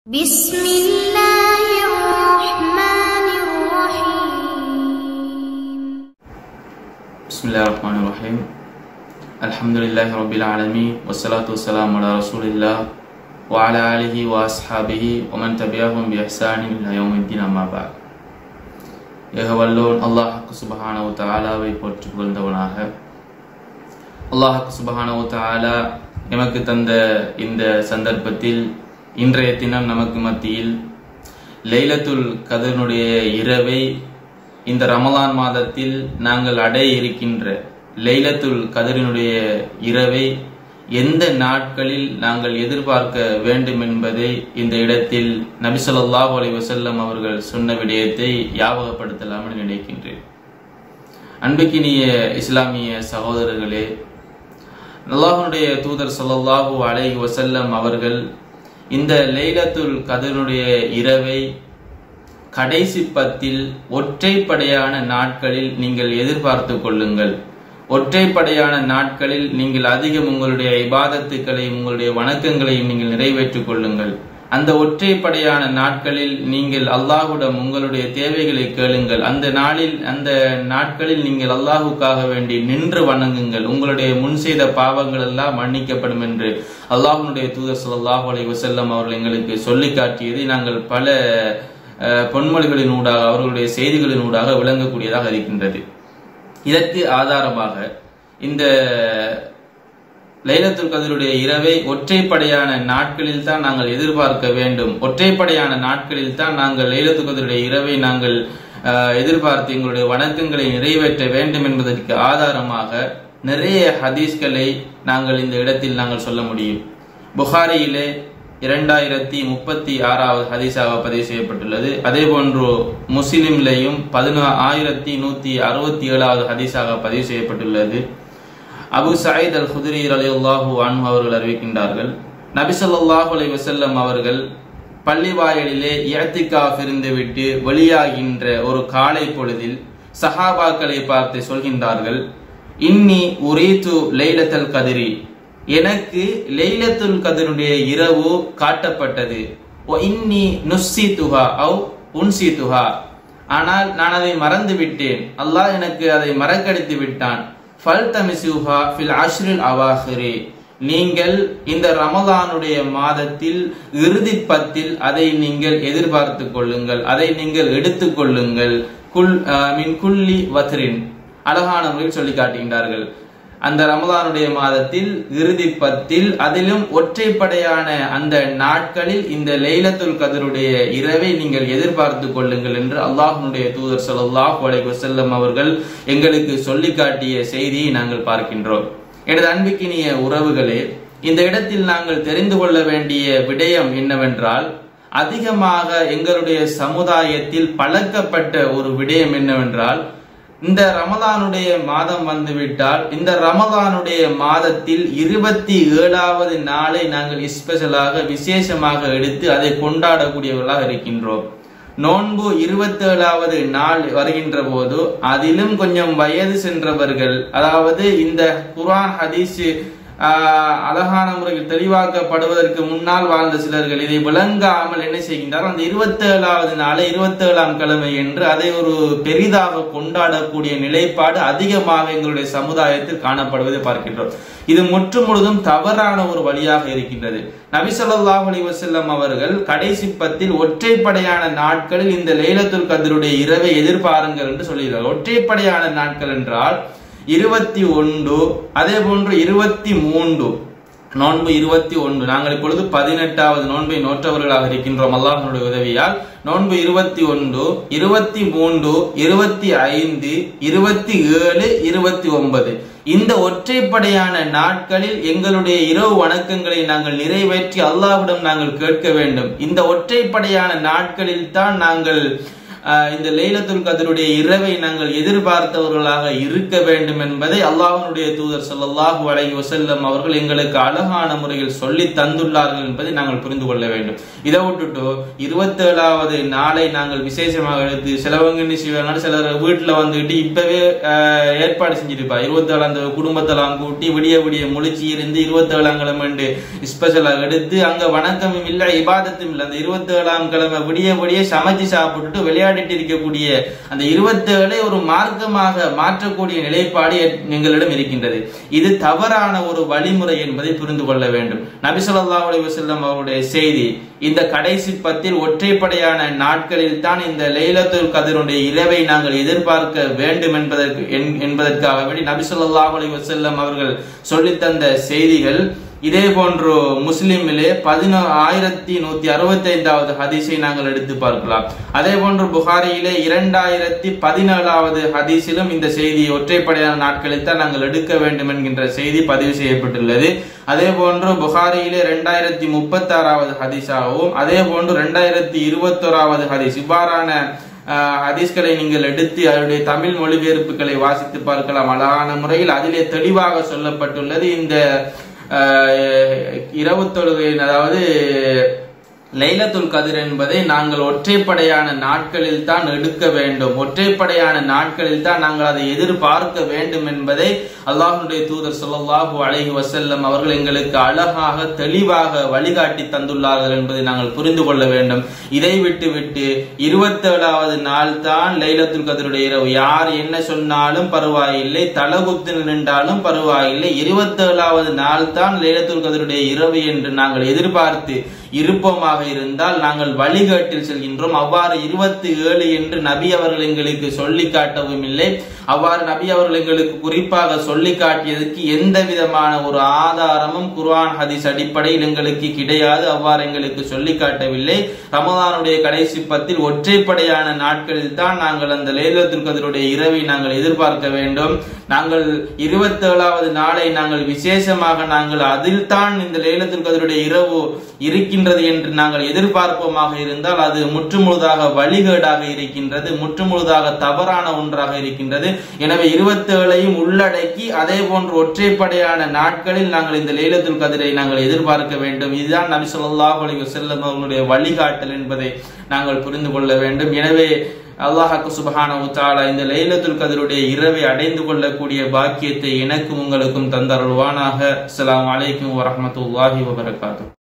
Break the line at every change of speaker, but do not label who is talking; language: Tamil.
بسم الله الرحمن الرحيم
بسم الله الرحمن الرحيم الحمد لله رب العالمين والصلاة والسلام على رسول الله وعلى آله وأصحابه ومن تبعهم بإحسان إلى يوم الدين أما بعد ஏகவல்லோன் அல்லாஹ் சுபஹானவு தாலாவை போற்றி புகழ்ந்தவனாக அல்லாஹ் சுபஹானவு தாலா எமக்கு தந்த இந்த சந்தர்ப்பத்தில் இன்றைய தினம் நமக்கு மத்தியில் லைலத்துல் கதனுடைய இரவை இந்த ரமலான் மாதத்தில் நாங்கள் அடைய இருக்கின்ற லைலத்துல் கதரினுடைய இரவை எந்த நாட்களில் நாங்கள் எதிர்பார்க்க வேண்டும் என்பதை இந்த இடத்தில் நபிசல்லாஹு அலைஹி வஸல்லம் அவர்கள் சொன்ன விடயத்தை ஞாபகப்படுத்தலாம் என்று நினைக்கின்றேன் அன்புக்கினிய இஸ்லாமிய சகோதரர்களே அல்லாஹனுடைய தூதர் ஸல்லல்லாஹு அலைஹி வஸல்லம் அவர்கள் இந்த லைலத்துல் கதருடைய இரவை கடைசி பத்தில் ஒற்றைப்படையான நாட்களில் நீங்கள் எதிர்பார்த்து கொள்ளுங்கள் ஒற்றைப்படையான நாட்களில் நீங்கள் அதிகம் உங்களுடைய இபாதத்துக்களையும் உங்களுடைய வணக்கங்களையும் நீங்கள் நிறைவேற்றிக் கொள்ளுங்கள் அந்த ஒற்றைப்படையான நாட்களில் நீங்கள் அல்லாஹுடன் உங்களுடைய தேவைகளை கேளுங்கள் அந்த நாளில் அந்த நாட்களில் நீங்கள் அல்லாஹுக்காக வேண்டி நின்று வணங்குங்கள் உங்களுடைய முன் செய்த பாவங்கள் எல்லாம் மன்னிக்கப்படும் என்று அல்லாஹுனுடைய தூதர் ஸல்லல்லாஹு அலைஹி வஸல்லம் அவர்கள் எங்களுக்கு சொல்லி காட்டியதை நாங்கள் பல அஹ், பொன்மொழிகளின் ஊடாக அவர்களுடைய செய்திகளின் ஊடாக விளங்கக்கூடியதாக இருக்கின்றது இதற்கு ஆதாரமாக இந்த லைலத்துல் கதருடைய இரவை ஒற்றைப்படையான நாட்களில் தான் நாங்கள் எதிர்பார்க்க வேண்டும் ஒற்றைப்படையான நாட்களில் தான் நாங்கள் லைலத்துல் கதருடைய இரவை நாங்கள் அஹ், எதிர்பார்த்து எங்களுடைய வணக்கங்களை நிறைவேற்ற வேண்டும் என்பதற்கு ஆதாரமாக நிறைய ஹதீஸ்களை நாங்கள் இந்த இடத்தில் நாங்கள் சொல்ல முடியும் புகாரியிலே இரண்டாயிரத்தி முப்பத்தி ஆறாவது ஹதீஸாக பதிவு செய்யப்பட்டுள்ளது அதே போன்று முஸ்லிம்லேயும் பதினா ஆயிரத்தி நூத்தி அறுபத்தி ஏழாவது ஹதீஸாக பதிவு செய்யப்பட்டுள்ளது அபு சயீத் அல் குதிரி அலியுல்லாஹு அன்ஹு அவர்கள் அறிவிக்கின்றார்கள் நபி ஸல்லல்லாஹு அலைஹி வஸல்லம் அவர்கள் பள்ளி வாயலிலே இயத்திகாஃப் இருந்துவிட்டு வெளியாகின்ற ஒரு காலை பொழுதில் சஹாபாக்களை பார்த்து சொல்கின்றார்கள் இன்னி உரீத்து லைலத்தல் கதிரி எனக்கு லைலத்துல் கதிருடைய இரவு காட்டப்பட்டது ஒ இன்னி நுஸ்ஸி துஹா அவ் உன்சி துஹா ஆனால் நான் அதை மறந்து விட்டேன் அல்லாஹ் எனக்கு அதை மறக்கடித்து விட்டான் ஃபல் தமிசுஹா ஃபில் அஷ்ரில் அவாஹிரி நீங்கள் இந்த ரமலானுடைய மாதத்தில் இறுதி பத்தில் அதை நீங்கள் எதிர்பார்த்து கொள்ளுங்கள் அதை நீங்கள் எடுத்துக் கொள்ளுங்கள் குல் அஹ், மின் குல்லி வத்ரின் அழகான முறையில் சொல்லி காட்டுகின்றார்கள் அந்த ரமலானுடைய மாதத்தில் இறுதி பத்தில் அதிலும் ஒற்றைப்படையான அந்த நாட்களில் இந்த லைலத்துல் கதருடைய இரவை நீங்கள் எதிர்பார்த்து கொள்ளுங்கள் என்று அல்லாஹ்வுடைய தூதர் ஸல்லல்லாஹு அலைஹி வஸல்லம் அவர்கள் எங்களுக்கு சொல்லி காட்டிய செய்தியை நாங்கள் பார்க்கின்றோம் எனது அன்பிக்கினிய உறவுகளே இந்த இடத்தில் நாங்கள் தெரிந்து கொள்ள வேண்டிய விடயம் என்னவென்றால் அதிகமாக எங்களுடைய சமுதாயத்தில் பழக்கப்பட்ட ஒரு விடயம் என்னவென்றால் இந்த ரமலானுடைய மாதம் வந்துவிட்டால் இந்த ரமலானுடைய மாதத்தில் இருபத்தி ஏழாவது நாளை நாங்கள் ஸ்பெஷலாக விசேஷமாக எடுத்து அதை கொண்டாடக்கூடியவர்களாக இருக்கின்றோம் நோன்பு இருபத்தேழாவது நாள் வருகின்ற போது அதிலும் கொஞ்சம் வயது சென்றவர்கள் அதாவது இந்த குர்ஆன் ஹதீஸ் ஆஹ், அழகான முறையில் தெளிவாக்கப்படுவதற்கு முன்னால் வாழ்ந்த சிலர்கள் இதை விளங்காமல் என்ன செய்கின்றார் அந்த இருபத்தேழாவது நாளை இருபத்தேழாம் கிழமை என்று அதை ஒரு பெரிதாக கொண்டாடக்கூடிய நிலைப்பாடு அதிகமாக எங்களுடைய சமுதாயத்தில் காணப்படுவதை பார்க்கின்றோம் இது முற்று முழுதும் தவறான ஒரு வழியாக இருக்கின்றது நபி ஸல்லல்லாஹு அலைஹி வஸல்லம் அவர்கள் கடைசி பத்தில் ஒற்றைப்படையான நாட்களில் இந்த லைலத்துல் கத்ருடைய இரவை எதிர்பாருங்கள் என்று சொல்கிறார்கள் ஒற்றைப்படையான நாட்கள் என்றால் இருபத்தி ஒன்று அதே போன்று இருபத்தி மூன்று நோன்பு இருபத்தி ஒன்று நாங்கள் இப்பொழுது பதினெட்டாவது நோன்பை நோற்றவர்களாக இருக்கின்றோம் அல்லாஹனுடைய உதவியால் நோன்பு இருபத்தி ஒன்று இருபத்தி மூன்று இருபத்தி ஐந்து இருபத்தி ஏழு இருபத்தி ஒன்பது இந்த ஒற்றைப்படையான நாட்களில் எங்களுடைய இரவு வணக்கங்களை நாங்கள் நிறைவேற்றி அல்லாஹ்விடம் நாங்கள் கேட்க வேண்டும் இந்த ஒற்றைப்படையான நாட்களில் தான் நாங்கள் ஆஹ், இந்த லைலத்துல் கதருடைய இரவை நாங்கள் எதிர்பார்த்தவர்களாக இருக்க வேண்டும் என்பதை அல்லாஹ்வுடைய தூதர் ஸல்லல்லாஹு அலைஹி வஸல்லம் அவர்கள் எங்களுக்கு அழகான முறையில் சொல்லி தந்துள்ளார்கள் என்பதை நாங்கள் புரிந்து கொள்ள வேண்டும் இதை விட்டுட்டு இருபத்தேழாவது நாளை நாங்கள் விசேஷமாக எடுத்து சிலவங்க என்ன செய்வாங்கன்னா சிலர் வீட்டுல வந்துட்டு இப்பவே ஆஹ், ஏற்பாடு செஞ்சிருப்பா இருபத்தேழாம் தேதி குடும்பத்தெல்லாம் கூட்டி விடிய விடிய முழிச்சு இருந்து இருபத்தேழாம் கிழமை ஸ்பெஷலாக எடுத்து அங்க வணக்கமும் இல்ல இபாதத்தும் இல்ல அந்த இருபத்தேழாம் கிழமை விடிய விடிய சமைச்சு சாப்பிட்டுட்டு விளையாடிட்டு இருக்கக்கூடிய அந்த இருபத்தேழை ஒரு மார்க்கமாக மாற்றக்கூடிய நிலைப்பாடு எ- எங்களிடம் இருக்கின்றது இது தவறான ஒரு வழிமுறை என்பதை புரிந்து கொள்ள வேண்டும் நபி ஸல்லல்லாஹு அலைஹி வஸல்லம் அவருடைய செய்தி இந்த கடைசி பத்தில் ஒற்றைப்படையான நாட்களில் தான் இந்த லைலத்துல் கதிருடைய இரவை நாங்கள் எதிர்பார்க்க வேண்டும் என்பதற்கு என்- என்பதற்காக வேண்டி நபி ஸல்லல்லாஹு அலைஹி வஸல்லம் அவர்கள் சொல்லித் தந்த செய்திகள் இதே போன்று முஸ்லிமிலே பதினோ ஆயிரத்தி நூத்தி அறுபத்தி ஐந்தாவது ஹதீஸை நாங்கள் எடுத்து பார்க்கலாம் அதே போன்று புகாரியிலே இரண்டாயிரத்தி பதினேழாவது ஹதீஸிலும் இந்த செய்தி ஒற்றைப்படையான நாட்களில் தான் நாங்கள் எடுக்க வேண்டும் என்கின்ற செய்தி பதிவு செய்யப்பட்டுள்ளது அதே போன்று புகாரியிலே இரண்டாயிரத்தி முப்பத்தி ஆறாவது ஹதீஸாகவும் அதே போன்று இரண்டாயிரத்தி இருபத்தோராவது ஹதீஸ் இவ்வாறான ஆஹ், ஹதீஸ்களை நீங்கள் எடுத்து அதனுடைய தமிழ் மொழிபெயர்ப்புகளை வாசித்து பார்க்கலாம் அழகான முறையில் அதிலே தெளிவாக சொல்லப்பட்டுள்ளது இந்த ஆஹ், இரவு தொழுகை அதாவது லைலத்துல் கதிர் என்பதை நாங்கள் ஒற்றைப்படையான நாட்களில் தான் எடுக்க வேண்டும் ஒற்றைப்படையான நாட்களில் தான் நாங்கள் அதை எதிர்பார்க்க வேண்டும் என்பதை அல்லாஹ்வுடைய தூதர் ஸல்லல்லாஹு அலைஹி வஸல்லம் அவர்கள் எங்களுக்கு அழகாக தெளிவாக வழிகாட்டி தந்துள்ளார்கள் என்பதை நாங்கள் புரிந்து கொள்ள வேண்டும் இதை விட்டு விட்டு இருபத்தேழாவது நாள் தான் லைலத்துல் கதிருடைய இரவு யார் என்ன சொன்னாலும் பரவாயில்லை தலகுத்து நின்றாலும் பரவாயில்லை இருபத்தேழாவது நாள் தான் லைலத்துல் கதிருடைய இரவு என்று நாங்கள் எதிர்பார்த்து இருப்போமாக இருந்தால் நாங்கள் வழிகாட்டில் செல்கின்றோம் அவ்வாறு இருபத்தி ஏழு என்று நபி அவர்கள் எங்களுக்கு சொல்லி காட்டவும் இல்லை அவ்வாறு நபி அவர்கள் எங்களுக்கு குறிப்பாக சொல்லி காட்டியதற்கு எந்த விதமான ஒரு ஆதாரமும் குர்ஆன் ஹதீஸ் அடிப்படையில் எங்களுக்கு கிடையாது அவ்வாறு எங்களுக்கு சொல்லி காட்டவில்லை ரமதானுடைய கடைசி பத்தில் ஒற்றைப்படையான நாட்களில் தான் நாங்கள் அந்த லைலத்துல் கதருடைய இரவை நாங்கள் எதிர்பார்க்க வேண்டும் நாங்கள் இருபத்தேழாவது நாளை நாங்கள் விசேஷமாக நாங்கள் அதில் தான் இந்த லைலத்துல் கதருடைய இரவு இருக்கின்றது என்று நாங்கள் எதிர்பார்ப்போமாக இருந்தால் அது முற்றுமுழுதாக வழிகேடாக இருக்கின்றது முற்றுமுழுதாக தவறான ஒன்றாக இருக்கின்றது எனவே இருபத்தேழையும் உள்ளடக்கி அதே போன்று ஒற்றைப்படையான நாட்களில் நாங்கள் இந்த லைலத்துல் கதிரை நாங்கள் எதிர்பார்க்க வேண்டும் இதுதான் நபி ஸல்லல்லாஹு அலைஹி வஸல்லம் அவர்களுடைய வழிகாட்டல் என்பதை நாங்கள் புரிந்து கொள்ள வேண்டும் எனவே அல்லாஹாக்கு சுபஹானஹு தஆலா இந்த லைலத்துல் கதருடைய இரவை அடைந்து கொள்ளக்கூடிய பாக்கியத்தை எனக்கும் உங்களுக்கும் தந்தருள்வானாக அஸ்ஸலாமு அலைக்கும் வரஹ்மத்துல்லாஹி வபரகாத்துஹு